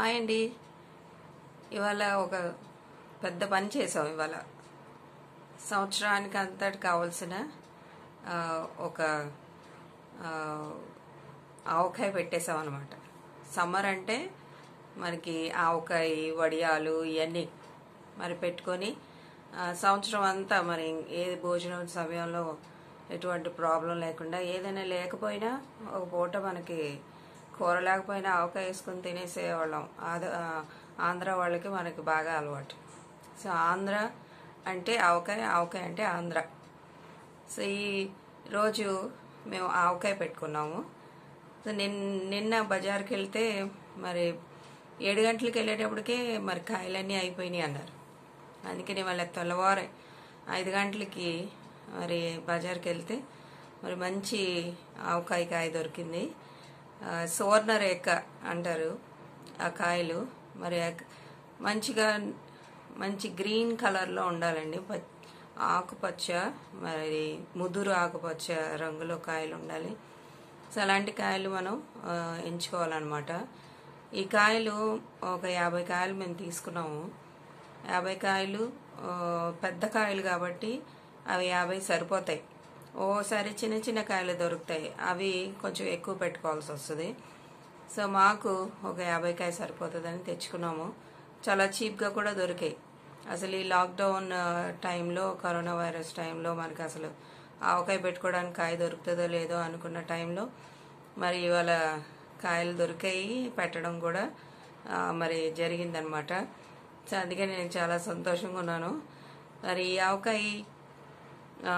Hi అండి ఇవాళ ఒక పెద్ద పని చేసాం ఇవాళ సంవత్సరానికి అంతటి కావాల్సిన ఆ, ఒక ఆ, ఆవకాయ పెట్టేసాం అనమాట సమ్మర్ అంటే మనకి ఆవకాయ వడియాలు ఇవన్నీ మరి పెట్టుకొని ఆ, సంవత్సరం అంతా మరి ఏ భోజనం సమయంలో ఎటువంటి ప్రాబ్లం లేకుండా ఏదైనా లేకపోయినా ఒక పూట మనకి కూర లేకపోయినా ఆవకాయ వేసుకొని తినేసేవాళ్ళం ఆద- ఆ, ఆంధ్ర వాళ్ళకి మనకి బాగా అలవాటు సో ఆంధ్ర అంటే ఆవకాయ ఆవకాయ అంటే ఆంధ్ర సో ఈ రోజు మేము ఆవకాయ పెట్టుకున్నాము సో నిన్ నిన్న బజార్కి వెళ్తే మరి ఏడు గంటలకు వెళ్ళేటప్పటికే మరి కాయలన్నీ అయిపోయినాయి అన్నారు అందుకని వాళ్ళ తెల్లవారు ఐదు గంటలకి మరి బజార్కి వెళ్తే మరి మంచి ఆవకాయ కాయ దొరికింది ఆ, సువర్ణ రేఖ అంటారు ఆ కాయలు మరి ఆ- మంచిగా మంచి గ్రీన్ కలర్లో ఉండాలండి ప- ఆకుపచ్చ మరి ముదురు ఆకుపచ్చ రంగులో కాయలు ఉండాలి సో అలాంటి కాయలు మనం ఆ, ఎంచుకోవాలన్నమాట ఈ కాయలు ఒక యాభై కాయలు మేము తీసుకున్నాము యాభై కాయలు ఆ, పెద్ద కాయలు కాబట్టి అవి యాభై సరిపోతాయి ఓసారి చిన్న చిన్న కాయలు దొరుకుతాయి అవి కొంచెం ఎక్కువ పెట్టుకోవాల్సి వస్తుంది సో మాకు ఒక యాభై కాయ సరిపోతుందని తెచ్చుకున్నాము చాలా చీప్గా కూడా దొరికాయి అసలు ఈ లాక్డౌన్ ఆ, టైంలో కరోనా వైరస్ టైంలో మనకి అసలు ఆవకాయ పెట్టుకోవడానికి కాయ దొరుకుతుందో లేదో అనుకున్న టైంలో మరి ఇవాళ కాయలు దొరికాయి పెట్టడం కూడా ఆ, మరి జరిగిందనమాట సో అందుకే నేను చాలా సంతోషంగా ఉన్నాను మరి ఈ ఆవకాయ ఆ,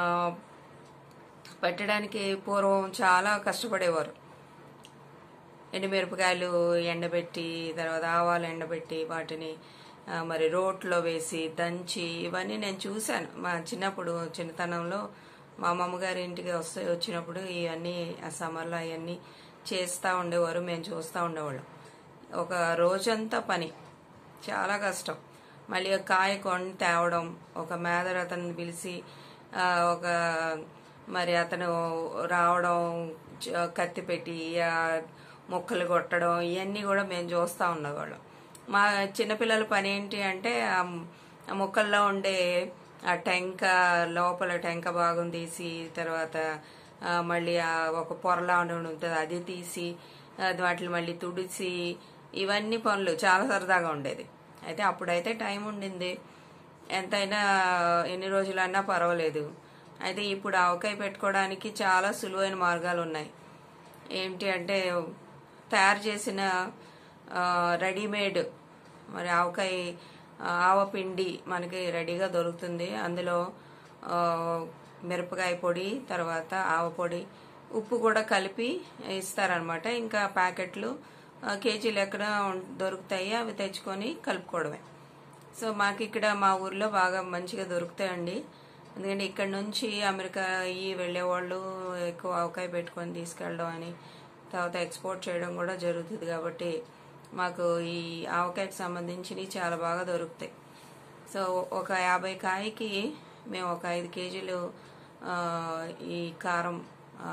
పెట్టడానికి పూర్వం చాలా కష్టపడేవారు ఎండుమిరపకాయలు ఎండబెట్టి తర్వాత ఆవాలు ఎండబెట్టి వాటిని ఆ, మరి రోట్లో వేసి దంచి ఇవన్నీ నేను చూశాను మా చిన్నప్పుడు చిన్నతనంలో మా అమ్మమ్మ గారి ఇంటికి వస్తే వచ్చినప్పుడు ఇవన్నీ ఆ సమ్మర్లో అవన్నీ చేస్తూ ఉండేవారు మేము చూస్తూ ఉండేవాళ్ళం ఒక రోజంతా పని చాలా కష్టం మళ్ళీ ఒక కాయ కొని తేవడం ఒక మేదర్ అతన్ని పిలిచి ఆ, ఒక మరి అతను రావడం చ- కత్తి పెట్టి ఆ ముక్కలు కొట్టడం ఇవన్నీ కూడా మేము చూస్తూ ఉండేవాళ్ళం మా చిన్నపిల్లల పని ఏంటి అంటే ఆ ఆ ముక్కల్లో ఉండే ఆ టెంక లోపల టెంక భాగం తీసి తర్వాత ఆ, మళ్ళీ ఆ ఒక పొరలా ఉండడం ఉంటుంది అది తీసి ఆ, వాటిని మళ్ళీ తుడిచి ఇవన్నీ పనులు చాలా సరదాగా ఉండేది అయితే అప్పుడైతే టైం ఉండింది ఎంతైనా ఎన్ని రోజులన్నా పర్వాలేదు అయితే ఇప్పుడు ఆవకాయ పెట్టుకోవడానికి చాలా సులువైన మార్గాలు ఉన్నాయి ఏంటి అంటే తయారు చేసిన ఆ, రెడీమేడ్ మరి ఆవకాయ ఆ, ఆవపిండి మనకి రెడీగా దొరుకుతుంది అందులో ఆ, మిరపకాయ పొడి తర్వాత ఆవ పొడి ఉప్పు కూడా కలిపి ఇస్తారనమాట ఇంకా ప్యాకెట్లు ఆ, కేజీ లెక్కన ఉం- దొరుకుతాయి అవి తెచ్చుకొని కలుపుకోవడమే సో మాకు ఇక్కడ మా ఊర్లో బాగా మంచిగా దొరుకుతాయండి ఎందుకంటే ఇక్కడ నుంచి అమెరికా ఈ వెళ్ళేవాళ్ళు ఎక్కువ ఆవకాయ పెట్టుకొని తీసుకెళ్ళడం అని తర్వాత ఎక్స్పోర్ట్ చేయడం కూడా జరుగుతుంది కాబట్టి మాకు ఈ ఆవకాయకి సంబంధించినవి చాలా బాగా దొరుకుతాయి సో ఒక యాభై కాయకి మేము ఒక ఐదు కేజీలు ఆ, ఈ కారం ఆ,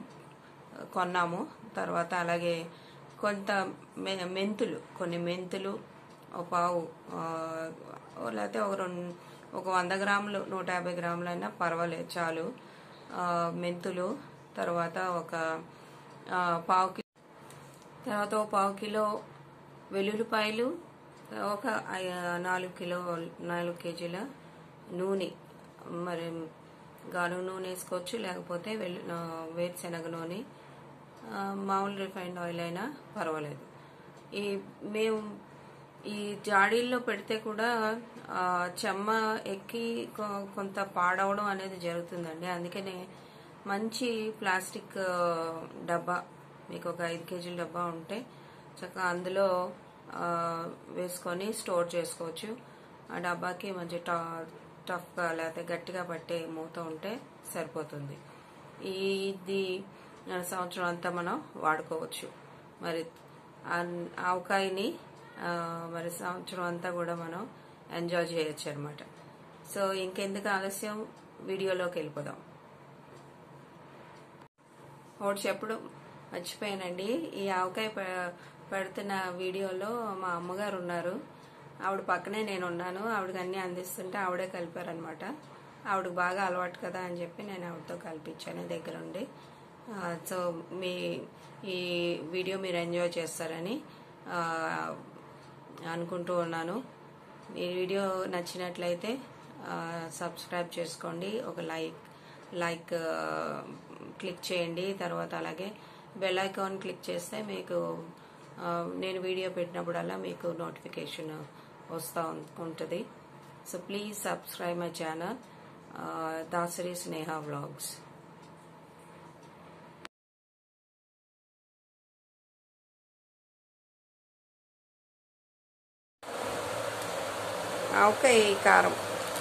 కొన్నాము తర్వాత అలాగే కొంత మె- మెంతులు కొన్ని మెంతులు ఒక పావు ఆ, లేకపోతే ఒక రెండు ఒక వంద గ్రాములు నూట యాభై గ్రాములైనా పర్వాలేదు చాలు ఆ, మెంతులు తర్వాత ఒక ఆ, పావు కి తర్వాత ఒక పావు కిలో వెల్లుల్లిపాయలు ఒక ఐ- నాలుగు కిలో నాలుగు కేజీల నూనె మరి గాను నూనె వేసుకోవచ్చు లేకపోతే వెల్లు ఆ, వేరుశనగ నూనె ఆ, మామూలు రిఫైండ్ ఆయిల్ అయినా పర్వాలేదు ఈ మేము ఈ జాడీల్లో పెడితే కూడా ఆ, చెమ్మ ఎక్కి కొ- కొంత పాడవడం అనేది జరుగుతుందండి అందుకనే మంచి ప్లాస్టిక్ ఆ, డబ్బా మీకు ఒక ఐదు కేజీల డబ్బా ఉంటే చక్కగా అందులో ఆ, వేసుకొని స్టోర్ చేసుకోవచ్చు ఆ డబ్బాకి మంచి ట టఫ్గా లేకపోతే గట్టిగా పట్టే మూత ఉంటే సరిపోతుంది ఈ ఇది ఆ, సంవత్సరం అంతా మనం వాడుకోవచ్చు మరి ఆ ఆవకాయని ఆ, మరి సంవత్సరం అంతా కూడా మనం ఎంజాయ్ చేయొచ్చు అనమాట సో ఇంకెందుకు ఆలస్యం వీడియోలోకి వెళ్ళిపోదాం ఒకటి చెప్పడం మర్చిపోయానండి ఈ ఆవకాయ పె- పెడుతున్న వీడియోలో మా అమ్మగారు ఉన్నారు ఆవిడ పక్కనే నేను ఉన్నాను ఆవిడకి అన్ని అందిస్తుంటే ఆవిడే కలిపారనమాట ఆవిడకి బాగా అలవాటు కదా అని చెప్పి నేను ఆవిడతో కల్పించాను దగ్గరుండి ఆ, సో మీ ఈ వీడియో మీరు ఎంజాయ్ చేస్తారని ఆ, అనుకుంటూ ఉన్నాను ఈ వీడియో నచ్చినట్లయితే ఆ, సబ్స్క్రైబ్ చేసుకోండి ఒక లైక్ లైక్ ఆ, క్లిక్ చేయండి తర్వాత అలాగే బెల్ ఐకాన్ క్లిక్ చేస్తే మీకు ఆ, నేను వీడియో పెట్టినప్పుడల్లా మీకు నోటిఫికేషన్ వస్తూ ఉంటుంది so please subscribe my channel Dasari Sneha vlogs ఆవకాయ కారం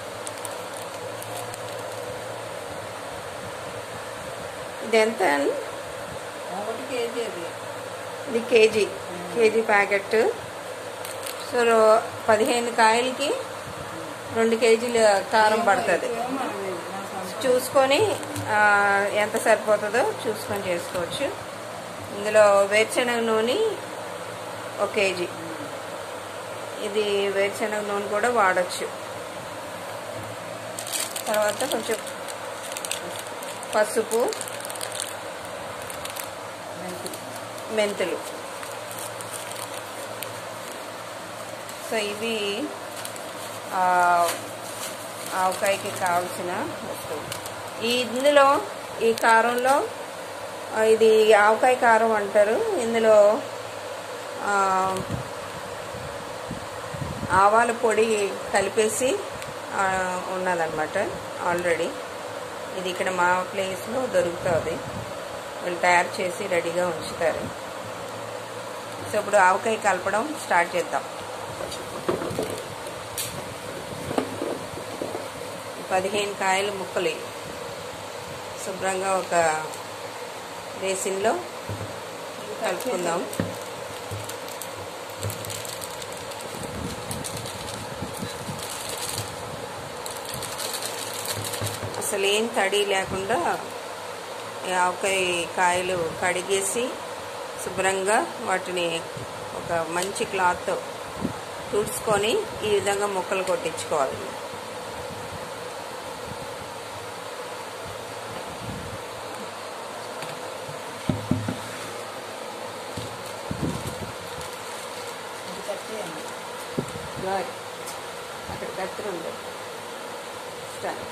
ఇది ఎంత అండి? ఒకటి కేజీ అది ఇది కేజీ కేజీ ప్యాకెట్ సో రో- పదిహేను కాయలకి రెండు కేజీల కారం పడుతుంది చూసుకొని ఆ, ఎంత సరిపోతుందో చూసుకొని చేసుకోవచ్చు ఇందులో వేరుశనగ నూనె ఒక కేజీ ఇది వేరుశనగ నూనె కూడా వాడచ్చు తర్వాత కొంచెం పసుపు మెంతులు సో ఇవి ఆ, ఆవకాయకి కావాల్సిన వస్తువు ఈ ఇందులో ఈ కారంలో ఆ, ఇది ఆవకాయ కారం అంటారు ఇందులో ఆ, ఆవాల పొడి కలిపేసి ఆ, ఉన్నదన్నమాట ఆల్రెడీ ఇది ఇక్కడ మా ప్లేస్లో దొరుకుతుంది వీళ్ళు తయారు చేసి రెడీగా ఉంచుతారు సో ఇప్పుడు ఆవకాయ కలపడం స్టార్ట్ చేద్దాం పదిహేను కాయలు ముక్కలు శుభ్రంగా ఒక బేసిన్లో కలుపుకుందాం అసలు ఏం తడి లేకుండా ఈ ఆవకాయ కాయలు కడిగేసి శుభ్రంగా వాటిని ఒక మంచి క్లాత్తో తుడుచుకొని ఈ విధంగా ముక్కలు కొట్టించుకోవాలి ఇది కట్టేయండి గుడ్ అక్కడ కత్తిరి ఉంది స్టార్ట్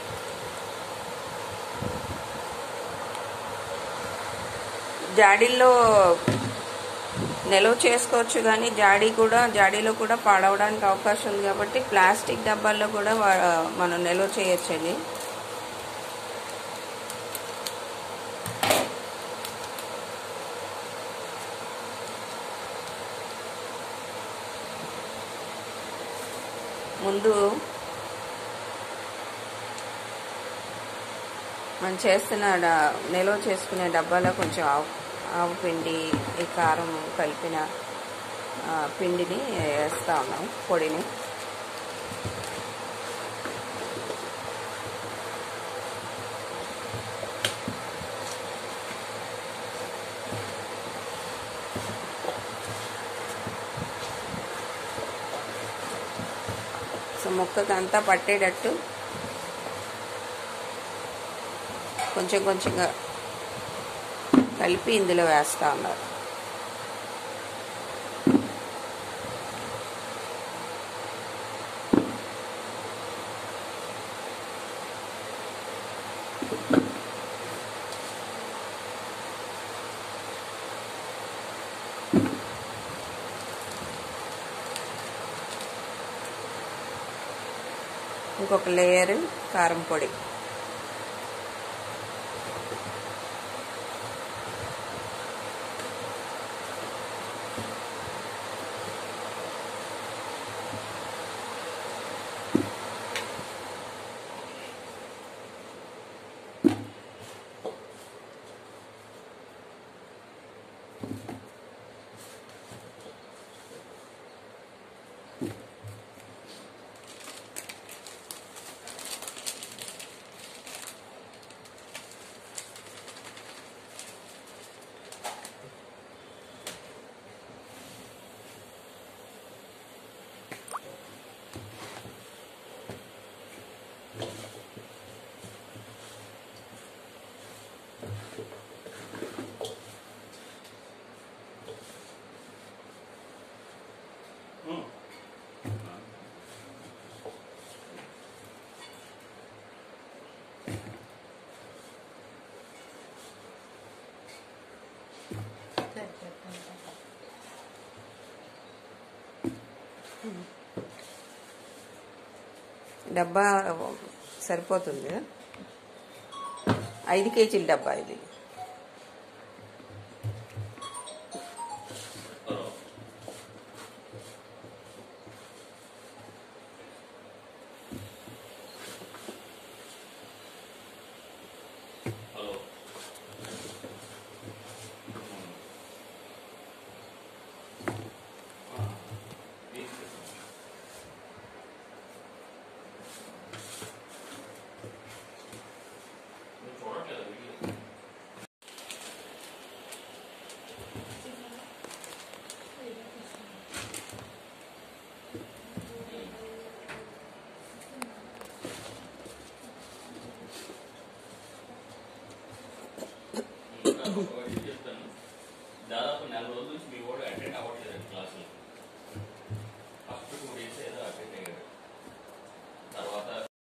జాడీల్లో నిల్వ చేసుకోవచ్చు కానీ జాడీ కూడా జాడీలో కూడా పాడవడానికి అవకాశం ఉంది కాబట్టి ప్లాస్టిక్ డబ్బాల్లో కూడా వా- మనం నిల్వ చేయొచ్చండి ముందు మనం చేస్తున్న డ- నిల్వ చేసుకునే డబ్బాలో కొంచెం ఆవు ఆవు పిండి ఈ కారం కలిపిన ఆ, పిండిని వేస్తా ఉన్నాం పొడిని సో ముక్కకు అంతా పట్టేటట్టు కొంచెం కొంచెంగా కలిపి ఇందులో వేస్తా ఉన్నారు ఇంకొక లేయర్ కారం పొడి డబ్బా సరిపోతుంది కదా? ఐదు కేజీల డబ్బా ఇది హలో చూడట్లేదు వీడియో ఇంకా ఒకటి చెప్తాను దాదాపు నెల రోజుల నుంచి మీ వాడు అటెండ్ అవ్వట్లేదు క్లాసులు ఫస్ట్ టూ డేస్ ఏదో అటెండ్ అయ్యాడు తర్వాత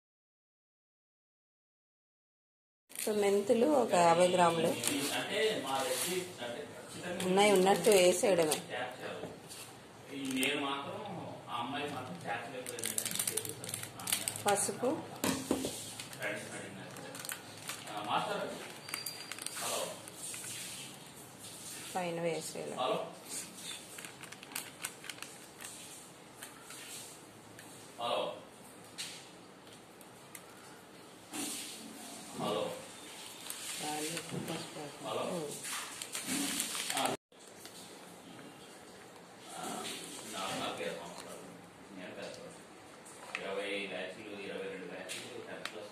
సో మెంతులు ఒక యాభై గ్రాములు అంటే మా రెసిపీ అంటే ఖచ్చితంగా ఉన్నాయి ఉన్నట్టు వేసేయడమే ట్యాప్ చేయాలి ఈ నేను మాత్రం ఆ అమ్మాయి మాత్రం ట్యాప్ చేయలేదు పసుపు ఫ్రెండ్స్ అడిగినారు ఆ, మాస్టర్ హలో పైన వేసేయాలి హలో హలో హలో హలో నాకు నా పేరు మాట్లాడు నేను పెద్దవాడు ఇరవై బ్యాచ్లు ఇరవై రెండు బ్యాచ్లు టెన్త్ క్లాస్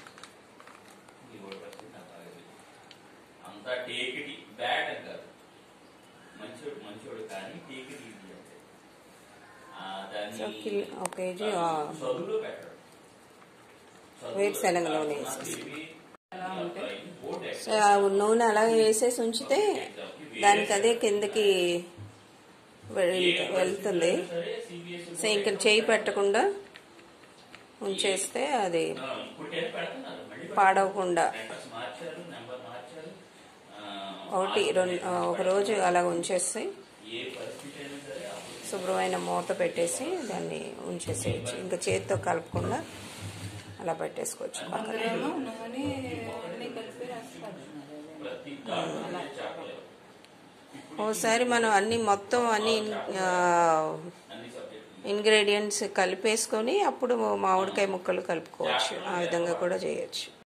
ఈ ఓడి పరిస్థితి నాకు తాగదు అంతా టేక్ ఇట్ బ్యాట్ అని కాదు మంచోడు మంచోడు కానీ టేక్ ఇట్ ఈజీ అంటే ఆ, సో దాన్ని కిల్ ఒక కేజీ ఆ, చదువులో పెట్టాడు వేరుశనగలోనే వేసేసి. సో ఆ నూనె అలాగే వేసేసి ఉంచితే దానికి అదే కిందకి వెళ్- వెళ్తుంది సో ఇంకా చేయి పెట్టకుండా ఉంచేస్తే అది పాడవకుండా మార్చారు నెంబర్ మార్చారు ఆ, ఒకటి రెండు ఆ, ఒక రోజు అలా ఉంచేస్తే ఏ పరిస్థితి అయినా సరే అప్పుడు శుభ్రమైన మూత పెట్టేసి దాన్ని ఉంచేసేయచ్చు ఇంకా చేతితో కలపకుండా అలా పెట్టేసుకోవచ్చు పక్కన అందరేమో నూనె అన్ని కలిపి రాస్తారు ప్రతి దాంట్లో చెప్పలేవు ఓసారి మనం అన్ని మొత్తం అన్ని ఆ, అన్ని సబ్జెక్టులు ఇంగ్రీడియంట్స్ కలిపేసుకొని అప్పుడు మామిడికాయ ముక్కలు కలుపుకోవచ్చు ఆ విధంగా కూడా చేయొచ్చు